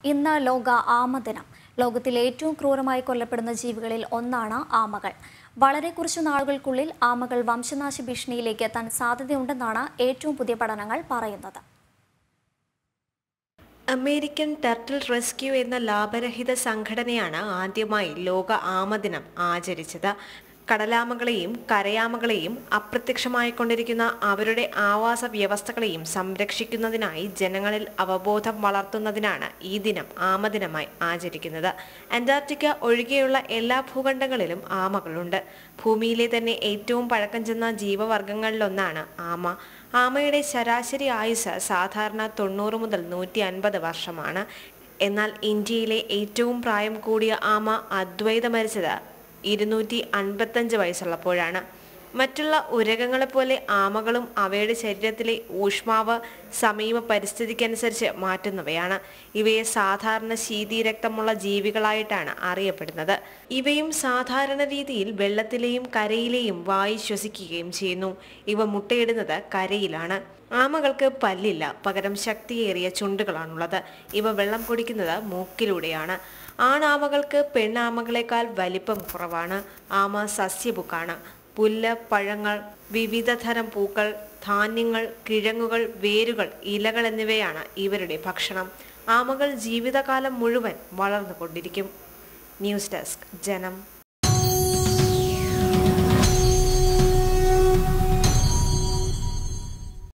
ഇന്ന് ലോക ആമ ദിനം ലോകത്തിൽ ഏറ്റവും ക്രൂരമായി കൊല്ലപ്പെടുന്ന ജീവികളിൽ ഒന്നാണ് ആമകൾ വളരെ കുറച്ചു നാളുകൾക്കുള്ളിൽ ആമകൾ വംശനാശ ഭീഷണിയിലേക്ക് എത്താൻ സാധ്യതയുണ്ടെന്നാണ് ഏറ്റവും പുതിയ പഠനങ്ങൾ പറയുന്നത് അമേരിക്കൻ ടർട്ടിൽ റെസ്ക്യൂ എന്ന ലാഭരഹിത സംഘടനയാണ് ആദ്യമായി ലോക ആമദിനം ആചരിച്ചത് കടലാമകളെയും കരയാമകളെയും അപ്രത്യക്ഷമായിക്കൊണ്ടിരിക്കുന്ന അവരുടെ ആവാസ വ്യവസ്ഥകളെയും സംരക്ഷിക്കുന്നതിനായി ജനങ്ങളിൽ അവബോധം വളർത്തുന്നതിനാണ് ഈ ദിനം ആമദിനമായി ആചരിക്കുന്നത് അന്റാർട്ടിക്ക ഒഴികെയുള്ള എല്ലാ ഭൂഖണ്ഡങ്ങളിലും ആമകളുണ്ട് ഭൂമിയിലെ തന്നെ ഏറ്റവും പഴക്കം ചെന്ന ജീവവർഗങ്ങളിലൊന്നാണ് ആമ ആമയുടെ ശരാശരി ആയുസ് സാധാരണ തൊണ്ണൂറ് മുതൽ നൂറ്റി അൻപത് വർഷമാണ് എന്നാൽ ഇന്ത്യയിലെ ഏറ്റവും പ്രായം കൂടിയ ആമ അദ്വൈത മരിച്ചത് ഇരുന്നൂറ്റി അൻപത്തഞ്ച് വയസ്സുള്ളപ്പോഴാണ് മറ്റുള്ള ഉരകങ്ങളെപ്പോലെ ആമകളും അവയുടെ ശരീരത്തിലെ ഊഷ്മാവ് സമീപ പരിസ്ഥിതിക്കനുസരിച്ച് മാറ്റുന്നവയാണ് ഇവയെ സാധാരണ ശീതീരക്തമുള്ള ജീവികളായിട്ടാണ് അറിയപ്പെടുന്നത് ഇവയും സാധാരണ രീതിയിൽ വെള്ളത്തിലെയും കരയിലെയും വായു ശ്വസിക്കുകയും ചെയ്യുന്നു ഇവ മുട്ടയിടുന്നത് കരയിലാണ് ആമകൾക്ക് പല്ലില്ല പകരം ശക്തിയേറിയ ചുണ്ടുകളാണുള്ളത് ഇവ വെള്ളം കുടിക്കുന്നത് മൂക്കിലൂടെയാണ് ആണാമകൾക്ക് പെണ്ണാമകളെക്കാൾ വലിപ്പം കുറവാണ് ആമ സസ്യബുക്കാണ് പുല്ല് പഴങ്ങൾ വിവിധതരം പൂക്കൾ ധാന്യങ്ങൾ കിഴങ്ങുകൾ വേരുകൾ ഇലകൾ എന്നിവയാണ് ഇവരുടെ ഭക്ഷണം ആമകൾ ജീവിതകാലം മുഴുവൻ വളർന്നുകൊണ്ടിരിക്കും ന്യൂസ് ഡെസ്ക് ജനം